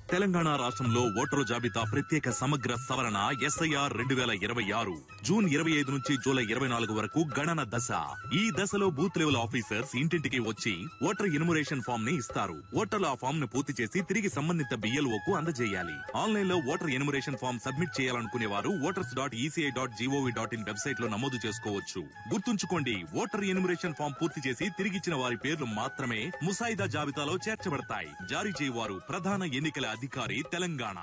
తెలంగాణ రాష్ట్రంలో ఓటరు జాబితా ప్రత్యేక సమగ్ర సవరణ ఎస్ఐఆర్ రెండు వేల ఇరవై ఆరు జూన్ ఇరవై ఐదు నుంచి జూలై ఇరవై నాలుగు వరకు గణన దశ ఈ దశలో బూత్ లెవెల్ ఆఫీసర్స్ ఇంటింటికి వచ్చి ఓటర్ ఇన్మురేషన్ ఫామ్ ని ఇస్తారు ఓటర్లు ఆ ఫామ్ ను పూర్తి చేసి తిరిగి సంబంధిత బిఎల్ఓ కు అందజేయాలి ఆన్లైన్ లో ఓటర్ ఇన్మురేషన్ ఫామ్ సబ్మిట్ చేయాలనుకునే వారు voters dot ECI dot gov dot in website లో నమోదు చేసుకోవచ్చు గుర్తుంచుకోండి ఓటర్ ఇన్మురేషన్ ఫామ్ పూర్తి చేసి తిరిగిచ్చిన వారి పేర్లు మాత్రమే ముసాయిదా జాబితాలో చేర్చబడతాయి జారీ చేయవారు ప్రధాన ఎన్నికల అధికారి తెలంగాణ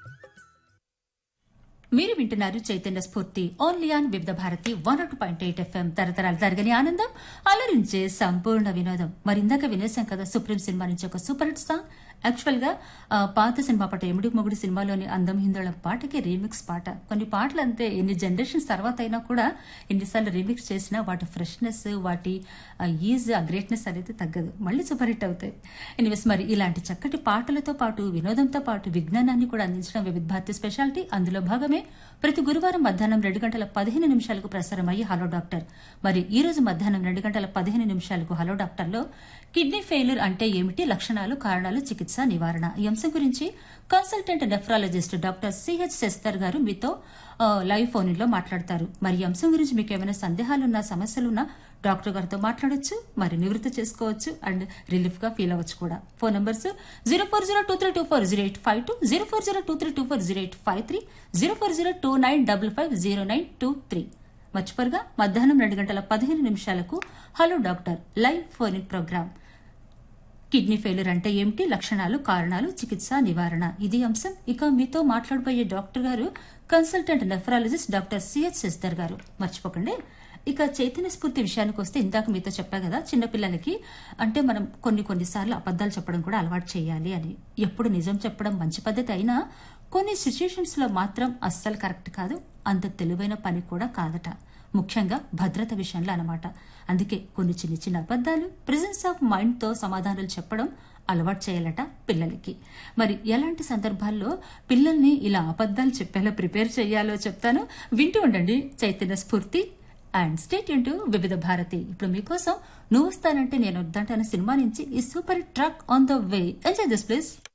మీరు వింటున్నారు చైతన్య స్ఫూర్తి only on Vividh Bharati one two point eight FM తరతరాలు తరగని ఆనందం అలరించే సంపూర్ణ వినోదం మరి ఇందాక వినేశాం కదా సుప్రీం సినిమా నుంచి ఒక సూపర్ హిట్ సాంగ్ యాక్చువల్ గా ఆ, పాత సినిమా పాట ఎముడి మొగుడు సినిమాలోని అందం హిందోళం పాటకి రీమిక్స్ పాట కొన్ని పాటలు అంతే ఎన్ని జనరేషన్స్ తర్వాత అయినా కూడా ఎన్నిసార్లు రీమిక్స్ చేసినా వాటి ఫ్రెష్నెస్ వాటి ఈజ్ ఆ గ్రేట్నెస్ అనేది తగ్గదు మళ్ళీ సూపర్ హిట్ అవుతాయి ఎనివేస్ మరి ఇలాంటి చక్కటి పాటలతో పాటు వినోదంతో పాటు విజ్ఞానాన్ని కూడా అందించడం వివిధ భారతి స్పెషాలిటీ అందులో భాగమే ప్రతి గురువారం మధ్యాహ్నం రెండు గంటల పదిహేను నిమిషాలకు ప్రసారం అయ్యి హలో డాక్టర్ మరి ఈ రోజు మధ్యాహ్నం రెండు గంటల పదిహేను నిమిషాలకు హలో డాక్టర్లో కిడ్నీ ఫెయిల్యూర్ అంటే ఏమిటి లక్షణాలు కారణాలు చికిత్స నివారణ ఈ అంశం గురించి consultant nephrologist doctor CH Sasidhar garu మీతో ఆ, లైవ్ ఫోన్ లో మాట్లాడతారు మరి ఈ అంశం గురించి మీకు ఏమైనా సందేహాలున్నా సమస్యలున్నా డాక్టర్ గారితో మాట్లాడొచ్చు మరి నివృత్తి చేసుకోవచ్చు అండ్ రిలీఫ్ గా ఫీల్ అవ్వచ్చు కూడా phone numbers zero four zero two three two four zero eight five two zero four zero two three two four zero eight five three zero four zero two nine double five zero nine two three మర్చిపోరుగా మధ్యాహ్నం రెండు గంటల పదిహేను నిమిషాలకు hello doctor live phone in programme kidney failure అంటే ఏమిటి లక్షణాలు కారణాలు చికిత్స నివారణ ఇది అంశం ఇక మీతో మాట్లాడబోయే doctor garu consultant nephrologist doctor CH Sasidhar garu మర్చిపోకండి ఇక చైతన్య స్ఫూర్తి విషయానికి వస్తే ఇందాక మీతో చెప్పా కదా చిన్నపిల్లలకి అంటే మనం కొన్ని కొన్నిసార్లు అబద్దాలు చెప్పడం కూడా అలవాటు చేయాలి అని ఎప్పుడు నిజం చెప్పడం మంచి పద్ధతి అయినా కొన్ని సిచ్యుయేషన్స్ లో మాత్రం అస్సలు కరెక్ట్ కాదు అంత తెలివైన పని కూడా కాదట ముఖ్యంగా భద్రత విషయంలో అన్నమాట అందుకే కొన్ని చిన్న చిన్న అబద్దాలు ప్రెజెన్స్ ఆఫ్ మైండ్ తో సమాధానాలు చెప్పడం అలవాటు చేయాలట పిల్లలకి మరి ఎలాంటి సందర్భాల్లో పిల్లల్ని ఇలా అబద్దాలు చెప్పేలా ప్రిపేర్ చేయాలో చెప్తాను వింటూ ఉండండి చైతన్య స్ఫూర్తి అండ్ స్టేట్ టు వివిధ భారతి ఇప్పుడు మీకోసం నువ్వు వస్తానంటే నేను వద్దంటాను సినిమా నుంచి ఈ super truck on the way enjoy this please